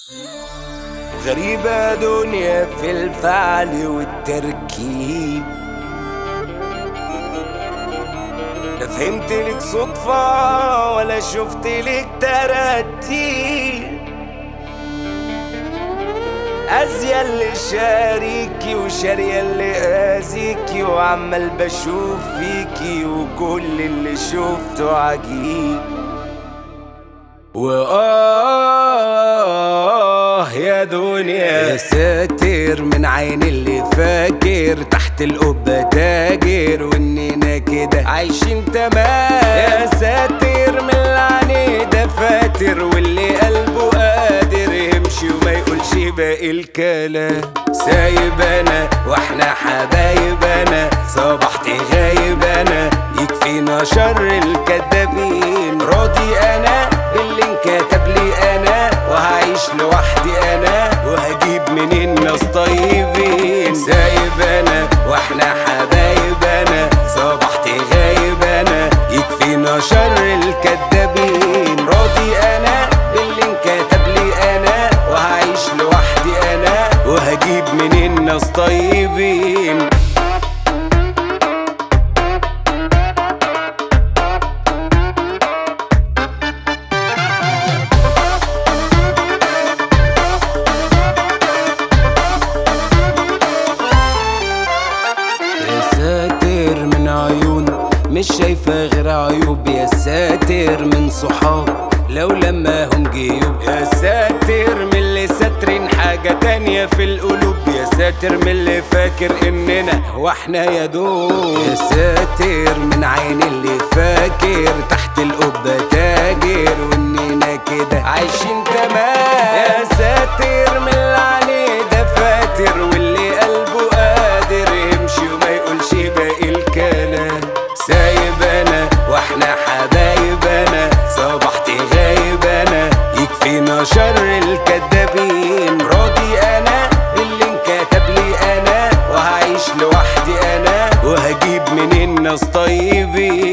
غريبة دنيا في الفعل والتركيب لا فهمت لك صدفة ولا شفت لك ترتيب أزيا اللي شاريكي وشارية اللي قاسيكي وعمال بشوف فيكي وكل اللي شفته عجيب وآه يا دنيا يا ساتر من عين اللي فاكر تحت القبة تاجر وإننا كده عايشين تمام يا ساتر من العني ده فاتر واللي قلبه قادر يمشي وما يقولش باقي الكلام سايب انا واحنا حبايب انا صبحت غايب انا يكفينا شر الكدابين راضي انا باللي انكتب لي انا وهعيش لوحدي انا وهجيب منين ناس طيبين سايب انا واحنا حبايب انا صبحت غايب انا يكفينا شر الكدابين راضي انا باللي انكتب لي انا وهعيش لوحدي انا وهجيب منين ناس طيبين يا ساتر من عيون مش شايفة غير عيوب يا ساتر من صحاب لو لماهم جيوب يا ساتر من اللي ساترين حاجة تانية في القلوب يا ساتر من اللي فاكر اننا واحنا يا دوب يا ساتر من عين اللي فاكر تحت القبة تاجر واننا كده عايشين تمام يا ساتر من اللي عليه ده فاتر واللي قلبه قادر يمشي وما يقولش باقي الكلام سايب انا واحنا حبايب انا صبحت غايب انا يكفينا شر الكدابين راضي انا باللي انكتب لي انا وهعيش لوحدي انا وهجيب منين ناس طيبين